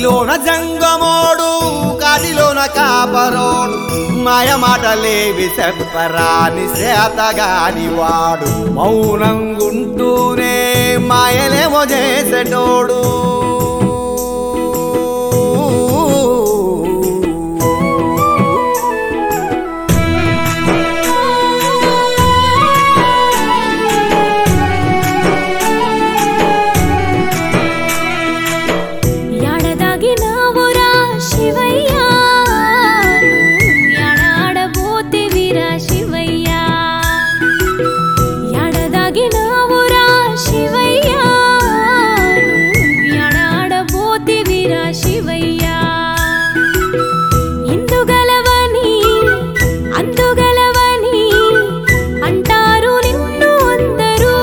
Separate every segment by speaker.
Speaker 1: గుడిలోన జంగమోడు కాటిలోన కాపరోడు మాయ మాటలేవి చెప్పరాని చేతగాని వాడు మౌనంగుంటూనే మాయలేమో చేసేటోడు
Speaker 2: ఎడదాగినావురా శివయ్యా ఎడాడబోతివిరా శివయ్యా ఎడదాగినావురా శివయ్యా ఎడాడబోతివిరా శివయ్యా ఇందుగలవని అందుగలవని అంటారు నిన్ను అందరూ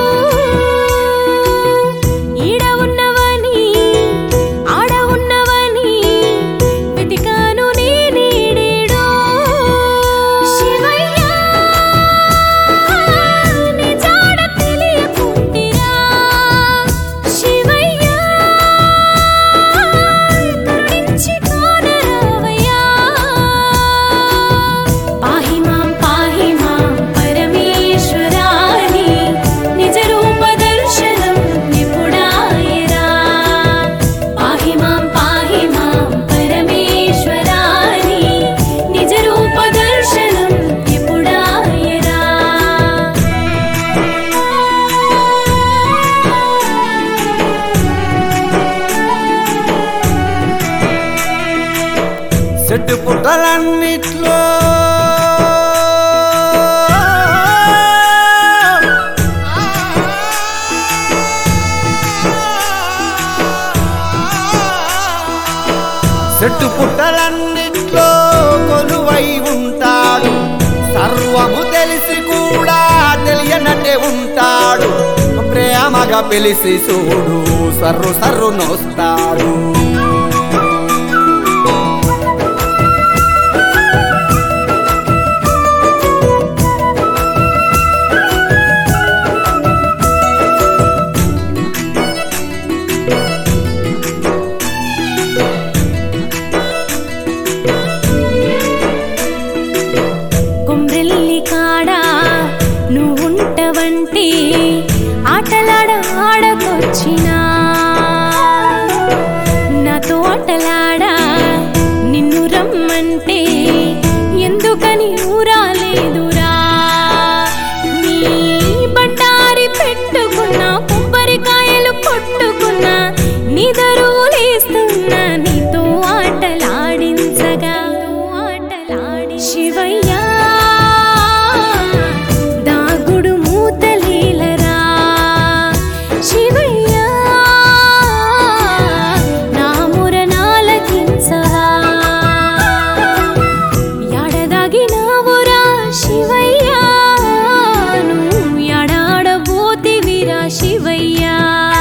Speaker 2: ఈడ ఉన్నవని ఆడ ఉన్నవని వెతికాను నేనేడేడో శివయ్యా నీ జాడ తెలియకుంటిరా శివయ్యా కరుణించి కానరావయ్యా పాహి మాం పాహి మాం పరమేశ్వరాని నిజ రూప దర్శనం నిపుడాయరా పాహి మాం పాహి మాం పరమేశ్వరాని నిజ రూప దర్శనం నిపుడాయరా
Speaker 1: చెట్టు పుట్టలన్నిట్లో చెట్టు పుట్టలన్నిట్లో కొలువై ఉంటాడు సర్వము తెలిసి కూడా తెలియనట్టే ఉంటాడు ప్రేమగా పిలిసి చూడు సర్రు సర్రు నోస్తాడు
Speaker 2: కొమ్రెల్లి కాడా నువ్వుంటవంటి ఆటలాడ ఆడకొచ్చినా నాతో ఆటలాడా నిన్ను రమ్మంటే ఎందుకని ఊరాలేదురా నీ బండారి పెట్టుకున్నా కొబ్బరికాయలు కొట్టుకున్నా నీ దరువులేస్తున్నా నీతో ఆటలాడించగా ఆటలాడి శివయ్యా దాగుడు మూతలీలరా శివయ్యా నా మురనాలకించరా ఎడదాగినావురా శివయ్యా నువ్వు ఎడాడబోతివిరా శివయ్యా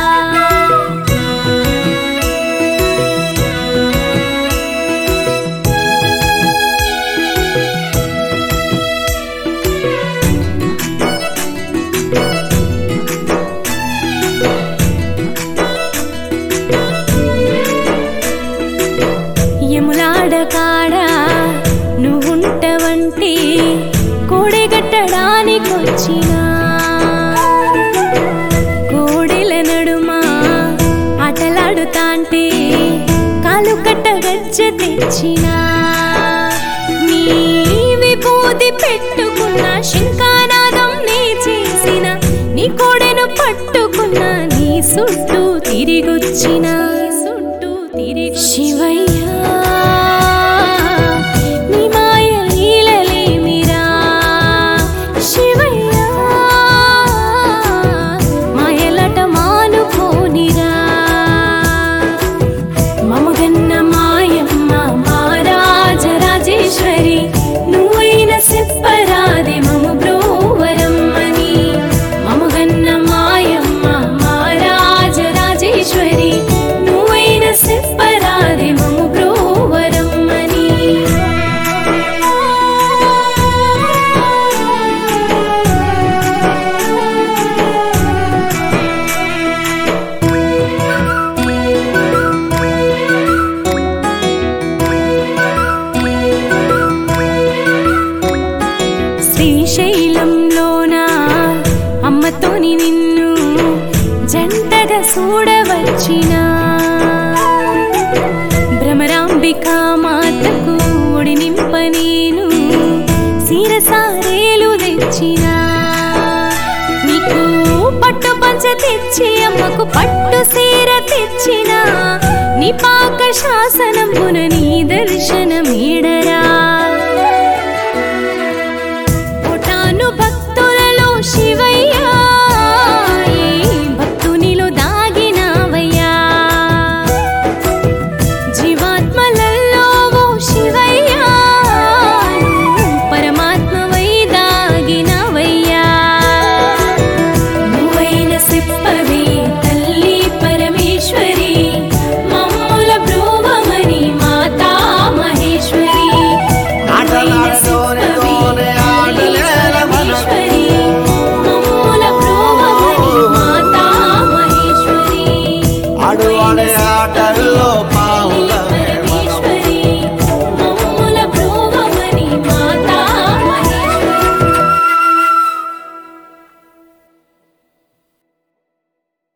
Speaker 2: యములాడ కాడ నువ్వుంటవంటి కోడెగట్టడానికొచ్చినా కోడెల నడుమ ఆటలాడుతాంటే కాలు కట్ట గజ్జ తెచ్చినా నీ విభూతి పెట్టుకున్న శంకానాదం నీ చేసిన నీ కోడెను పట్టుకున్న నీ చుట్టూ తిరిగొచ్చిన చుట్టూ తిరిగి శివయ్యా నీ మాయ లీలలేమిరా శివయ్యా మాయలట మానుకోనిరా మమగన్న మాయమ్మ మారాజరాజేశ్వరి నువ్వైన చెప్పరాదే మమ బ్రోవరమ్మని మమగన్న మాయమ్మ మారాజరాజేశ్వరి నువ్వైన చెప్పరాదే మమ చూడవచ్చినా భ్రమరాంబికా మాతకు ఒడి నింప నేను సీరసారేలు తెచ్చినా నీకు పట్టు పంచ తెచ్చి అమ్మకు పట్టు సీర తెచ్చినా నీ పాక శాసనమున నీ దర్శనమీడరా